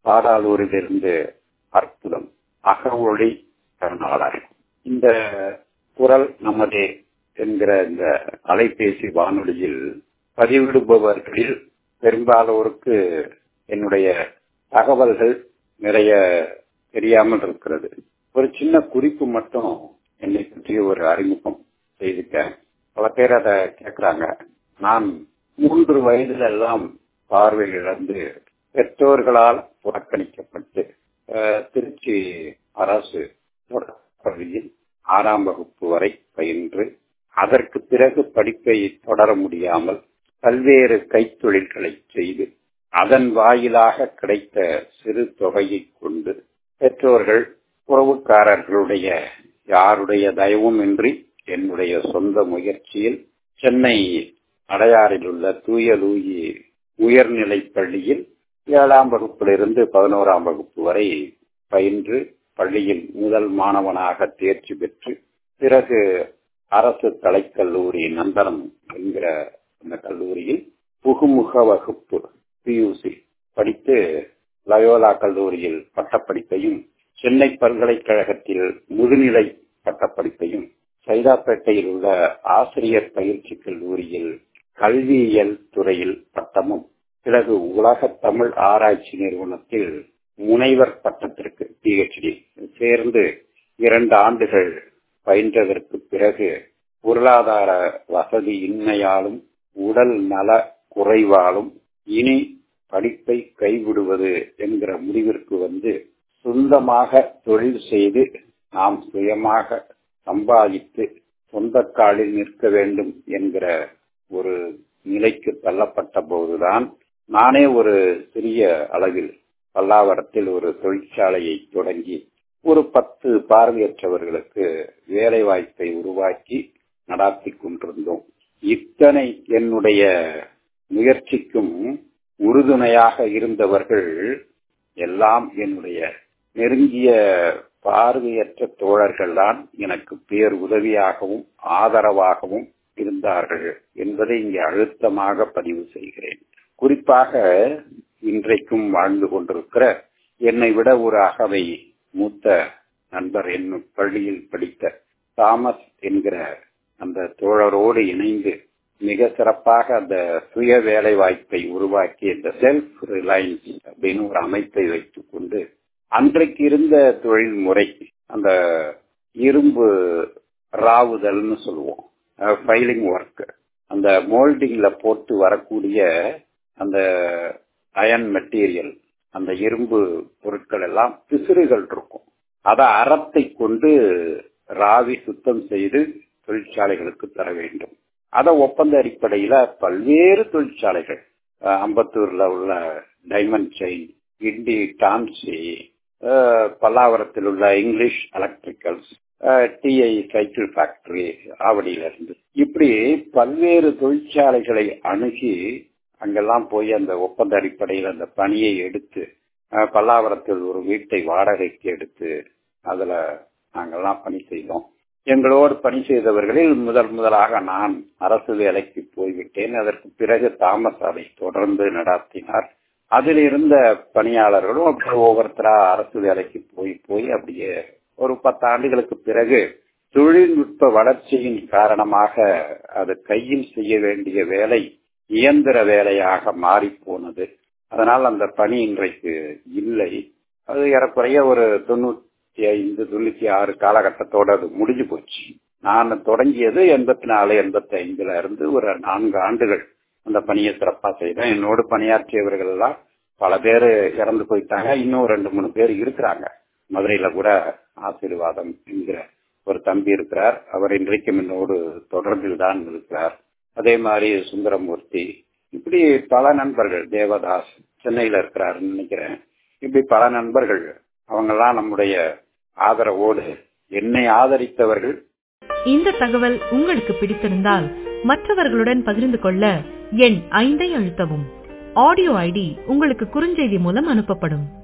பாடாலூரிலிருந்து அற்புதம் அகவொளி கருணாளர் இந்த குரல் நமதே என்கிற இந்த அலைபேசி வானொலியில் பதிவிடுபவர்களில் பெரும்பாலோருக்கு என்னுடைய தகவல்கள் நிறைய தெரியாமல் இருக்கிறது ஒரு சின்ன குறிப்பு மட்டும் என்னை பற்றி ஒரு அறிமுகம் செய்துட்டேன் பல பேர் அதை கேட்கிறாங்க நான் மூன்று வயதில் எல்லாம் பார்வை இழந்து பெற்றோர்களால் புறக்கணிக்கப்பட்டு திருச்சி அரசு பள்ளியில் ஆறாம் வகுப்பு வரை பயின்று அதற்கு பிறகு படிப்பை தொடர முடியாமல் பல்வேறு கைத்தொழில்களை செய்து அதன் வாயிலாக கிடைத்த சிறு தொகையை கொண்டு பெற்றோர்கள் உறவுக்காரர்களுடைய யாருடைய தயவும் இன்றி என்னுடைய சொந்த முயற்சியில் சென்னை அடையாறில் உள்ள தூய லூயி உயர்நிலை பள்ளியில் ஏழாம் வகுப்பிலிருந்து பதினோராம் வகுப்பு வரை பயின்று பள்ளியில் முதல் மாணவனாக தேர்ச்சி பெற்று பிறகு அரசு கலைக்கல்லூரி நந்தனம் என்கிற அந்த கல்லூரியில் புகுமுக வகுப்பு பியூசி படித்து லயோலா கல்லூரியில் பட்டப்படிப்பையும் சென்னை பல்கலைக்கழகத்தில் முதுநிலை பட்டப்படிப்பையும் சைதாப்பேட்டையில் உள்ள ஆசிரியர் பயிற்சி கல்லூரியில் கல்வியியல் துறையில் பட்டமும் பிறகு உலக தமிழ் ஆராய்ச்சி நிறுவனத்தில் முனைவர் பட்டத்திற்கு பிஹெச்டி சேர்ந்து இரண்டு ஆண்டுகள் பயின்றதற்கு பிறகு பொருளாதார வசதி இன்மையாலும் உடல் நல குறைவாலும் இனி படிப்பை கைவிடுவது என்கிற முடிவிற்கு வந்து சொந்தமாக தொழில் செய்து நாம் சுயமாக சம்பாதித்து சொந்த காலில் நிற்க வேண்டும் என்கிற ஒரு நிலைக்கு தள்ளப்பட்ட போதுதான் நானே ஒரு சிறிய அளவில் பல்லாவரத்தில் ஒரு தொழிற்சாலையை தொடங்கி ஒரு பத்து பார்வையற்றவர்களுக்கு வேலை வாய்ப்பை உருவாக்கி நடாத்தி கொண்டிருந்தோம் இத்தனை என்னுடைய முயற்சிக்கும் உறுதுணையாக இருந்தவர்கள் எல்லாம் என்னுடைய நெருங்கிய பார்வையற்ற தோழர்கள் தான் எனக்கு பேர் உதவியாகவும் ஆதரவாகவும் இருந்தார்கள் என்பதை இங்கே அழுத்தமாக பதிவு செய்கிறேன் குறிப்பாக இன்றைக்கும் வாழ்ந்து கொண்டிருக்கிற என்னை விட ஒரு அகவை மூத்த நண்பர் என்னும் பள்ளியில் படித்த தாமஸ் என்கிற அந்த தோழரோடு இணைந்து மிக சிறப்பாக அந்த சுய வேலை வாய்ப்பை உருவாக்கி இந்த செல்ஃப் ரிலையன்ஸ் அப்படின்னு ஒரு அமைப்பை வைத்துக் கொண்டு அன்றைக்கு இருந்த தொழில் முறை அந்த இரும்பு ராவுதல்னு சொல்லுவோம் ஃபைலிங் ஒர்க் அந்த மோல்டிங்ல போட்டு வரக்கூடிய அந்த அயன் மெட்டீரியல் அந்த இரும்பு பொருட்கள் எல்லாம் பிசிறுகள் இருக்கும் அதை அறத்தை கொண்டு ராவி சுத்தம் செய்து தொழிற்சாலைகளுக்கு தர வேண்டும் அதை ஒப்பந்த அடிப்படையில பல்வேறு தொழிற்சாலைகள் அம்பத்தூர்ல உள்ள டைமண்ட் செயின் கிண்டி டான்சி பல்லாவரத்தில் உள்ள English electricals TI cycle factory ஆவடியிலிருந்து இப்படி பல்வேறு தொழிற்சாலைகளை அணுகி அங்கெல்லாம் போய் அந்த ஒப்பந்த அடிப்படையில் அந்த பணியை எடுத்து பல்லாவரத்தில் ஒரு வீட்டை வாடகைக்கு எடுத்து அதுல நாங்கெல்லாம் பணி செய்தோம் எங்களோடு பணி செய்தவர்களில் முதல் முதலாக நான் அரசு வேலைக்கு போய்விட்டேன் அதற்கு பிறகு தாமஸ் அதை தொடர்ந்து நடாத்தினார் அதில் இருந்த பணியாளர்களும் அப்புறம் ஒவ்வொருத்தரா அரசு வேலைக்கு போய் போய் அப்படியே ஒரு பத்து ஆண்டுகளுக்கு பிறகு தொழில்நுட்ப வளர்ச்சியின் காரணமாக அது கையில் செய்ய வேண்டிய வேலை இயந்திர வேலையாக மாறி போனது அதனால் அந்த பணி இன்றைக்கு இல்லை அது ஏறக்குறைய ஒரு தொண்ணூத்தி ஐந்து தொண்ணூத்தி ஆறு காலகட்டத்தோட அது முடிஞ்சு போச்சு நான் தொடங்கியது எண்பத்தி நாலு எண்பத்தி ஐந்துல இருந்து ஒரு நான்கு ஆண்டுகள் அந்த பணியை சிறப்பா செய்தேன் என்னோடு பணியாற்றியவர்கள் எல்லாம் பல பேர் இறந்து போயிட்டாங்க இன்னும் ரெண்டு மூணு பேர் இருக்கிறாங்க மதுரையில கூட ஆசீர்வாதம் என்கிற ஒரு தம்பி இருக்கிறார் அவர் இன்றைக்கும் என்னோடு தொடர்பில் தான் இருக்கிறார் அதே மாதிரி சுந்தரமூர்த்தி இப்படி பல நண்பர்கள் தேவதாஸ் சென்னையில இருக்கிறாருன்னு நினைக்கிறேன் இப்படி பல நண்பர்கள் அவங்கெல்லாம் நம்முடைய ஆதரவோடு என்னை ஆதரித்தவர்கள் இந்த தகவல் உங்களுக்கு பிடித்திருந்தால் மற்றவர்களுடன் பகிர்ந்து கொள்ள எண் ஐந்தை அழுத்தவும் ஆடியோ ஐடி உங்களுக்கு குறுஞ்செய்தி மூலம் அனுப்பப்படும்